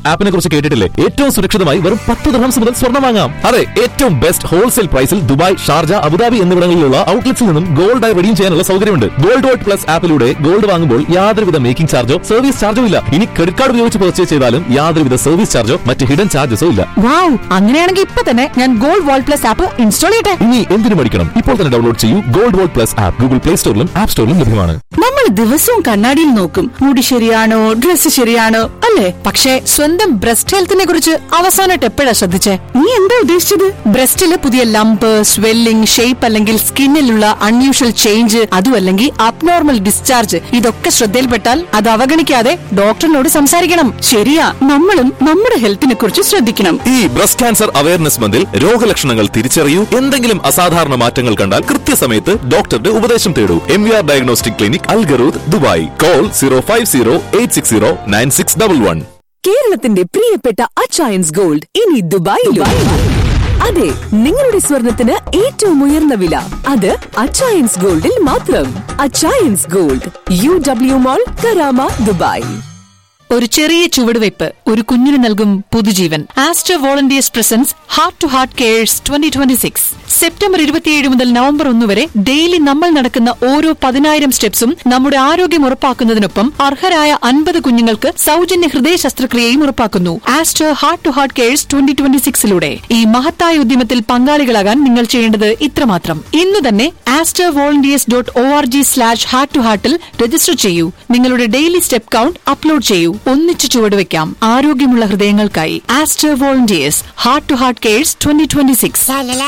ആപ്പിനെ കുറിച്ച് കേട്ടിട്ടില്ലേ ഏറ്റവും സുരക്ഷിതമായി വെറും പത്ത് ദർഹംസ് മുതൽ സ്വർണ്ണം വാങ്ങാം അതെ ഏറ്റവും ബെസ്റ്റ് ഹോൾസെയിൽ പ്രൈസിൽ ദുബായ് ഷാർജ അബുദാബി എന്നിവിടങ്ങളിലുള്ള ഔട്ട്ലെറ്റ്സിൽ നിന്നും ഗോൾഡായി റെഡീം ചെയ്യാനുള്ള സൗകര്യമുണ്ട് ഗോൾഡ് ഗോൾഡ് പ്ലസ് ആപ്പിലൂടെ ഗോൾഡ് വാങ്ങുമ്പോൾ യാതൊരുവിധ മേക്കിംഗ് ചാർജോ സർവീസ് ചാർജോ ഇല്ല ഇനി ക്രെഡിറ്റ് കാർഡ് ഉപയോഗിച്ച് പർച്ചേസ് ചെയ്താലും യാതൊരുവിധ സർവീസ് ചാർജോ മറ്റ് ഹിഡൻ ചാർജസോ ഇല്ല വാവ് അങ്ങനെയാണെങ്കിൽ ഇപ്പൊ തന്നെ ഞാൻ gold wall plus app install ചെയ്യട്ടെ ഇനി എന്തിനു പഠിക്കണം ഇപ്പോൾ തന്നെ ഡൗൺലോഡ് ചെയ്യൂ gold gold plus app Google play സ്റ്റോറിലും ആപ്പ് സ്റ്റോറിലും ലഭ്യമാണ് നമ്മൾ ദിവസവും കണ്ണാടിയിൽ നോക്കും മുടി ശരിയാണോ ഡ്രസ് ശരിയാണോ അല്ലേ പക്ഷേ സ്വന്തം ബ്രസ്റ്റ് ഹെൽത്തിനെ കുറിച്ച് അവസാനമായിട്ട് എപ്പോഴാ ശ്രദ്ധിച്ചേ നീ എന്താ ഉദ്ദേശിച്ചത് ബ്രസ്റ്റില് പുതിയ ലംപ് സ്വെല്ലിംഗ് ഷേപ്പ് അല്ലെങ്കിൽ സ്കിന്നിലുള്ള അൺയൂഷ്വൽ ചേഞ്ച് അതും അല്ലെങ്കിൽ അബ്നോർമൽ ഡിസ്ചാർജ് ഇതൊക്കെ ശ്രദ്ധയിൽപ്പെട്ടാൽ അത് അവഗണിക്കാതെ ഡോക്ടറിനോട് സംസാരിക്കണം ശരിയാ നമ്മളും നമ്മുടെ ഹെൽത്തിനെ കുറിച്ച് ശ്രദ്ധിക്കണം ഈ ബ്രസ്റ്റ് ക്യാൻസർ അവയർനെസ് മന്തിൽ രോഗലക്ഷണങ്ങൾ തിരിച്ചറിയൂ എന്തെങ്കിലും അസാധാരണ മാറ്റങ്ങൾ കണ്ടാൽ കൃത്യസമയത്ത് ഡോക്ടറുടെ ഉപദേശം തേടൂ M V R diagnostic clinic Al Garhoud Dubai call zero five zero eight six zero nine six double one കേരളത്തിന്റെ പ്രിയപ്പെട്ട അച്ചയൻസ് ഗോൾഡ് ഇനി ദുബായിലും അതെ നിങ്ങളുടെ സ്വർണത്തിന് ഏറ്റവും ഉയർന്ന വില അത് അച്ചയൻസ് ഗോൾഡിൽ മാത്രം Achayans gold U W mall Karama Dubai ഒരു ചെറിയ ചുവടുവയ്പ് ഒരു കുഞ്ഞിന് നൽകും പുതുജീവൻ Aster volunteers presents heart to heart cares twenty twenty six September ഇരുപത്തിയേഴ് മുതൽ നവംബർ ഒന്ന് വരെ ഡെയിലി നമ്മൾ നടക്കുന്ന ഓരോ പതിനായിരം സ്റ്റെപ്സും നമ്മുടെ ആരോഗ്യം ഉറപ്പാക്കുന്നതിനൊപ്പം അർഹരായ അൻപത് കുഞ്ഞുങ്ങൾക്ക് സൗജന്യ ഹൃദയ ശസ്ത്രക്രിയയും ഉറപ്പാക്കുന്നു Aster heart to heart cares twenty twenty സിക്സിലൂടെ ഈ മഹത്തായ ഉദ്യമത്തിൽ പങ്കാളികളാകാൻ നിങ്ങൾ ചെയ്യേണ്ടത് ഇത്രമാത്രം ഇന്ന് തന്നെ Aster volunteers dot O R G slash heart to ഹാർട്ടിൽ രജിസ്റ്റർ ചെയ്യൂ നിങ്ങളുടെ ഡെയിലി സ്റ്റെപ്പ് കൗണ്ട് അപ്ലോഡ് ചെയ്യൂ ഒന്നിച്ചു ചുവടുവെക്കാം ആരോഗ്യമുള്ള ഹൃദയങ്ങൾക്കായി Aster volunteers heart to heart cares twenty twenty six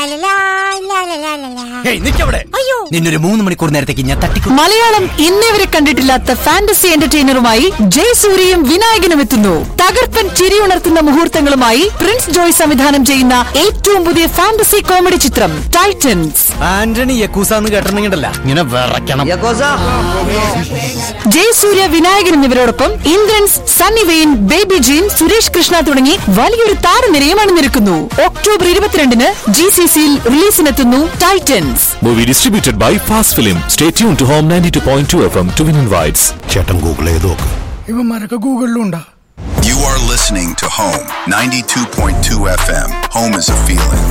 നിന്നൊരു മൂന്ന് മണിക്കൂർ നേരത്തേക്ക് ഞാൻ തട്ടിക്കും മലയാളം ഇന്നേ വരെ കണ്ടിട്ടില്ലാത്ത ഫാന്റസി എന്റർടൈനറുമായി ജയസൂര്യയും വിനായകനും എത്തുന്നു തകർപ്പൻ ചിരിയുണർത്തുന്ന മുഹൂർത്തങ്ങളുമായി പ്രിൻസ് ജോയ് സംവിധാനം ചെയ്യുന്ന ഏറ്റവും പുതിയ ഫാന്റസി കോമഡി ചിത്രം ടൈറ്റൻസ് ആന്റണി യക്കൂസ എന്ന് കേട്ടിട്ടുണ്ടെങ്കിലല്ല ഇങ്ങനെ വിറയ്ക്കണം ജയസൂര്യ വിനായകൻ എന്നിവരോടൊപ്പം ഇന്ദ്രൻസ് സണ്ണി വെയിൻ ബേബി ജീൻ സുരേഷ് കൃഷ്ണ തുടങ്ങി വലിയൊരു താരനിരയും അണിനിരക്കുന്നു ഒക്ടോബർ ഇരുപത്തിരണ്ടിന് ജി സി സിയിൽ റിലീസിനെത്തുന്നു titans movie distributed by fast film stay tuned to home ninety two point two F M to win invites ചേട്ടൻ ഗൂഗിൾ ചെയ്ത് നോക്ക് ഇവന്മാരൊക്കെ ഗൂഗിളിലും ഉണ്ടാ You are listening to Home 92.2 FM. Home is a feeling.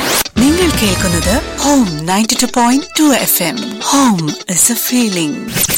നിങ്ങൾ കേൾക്കുന്നത് home ninety two point two F M home is a feeling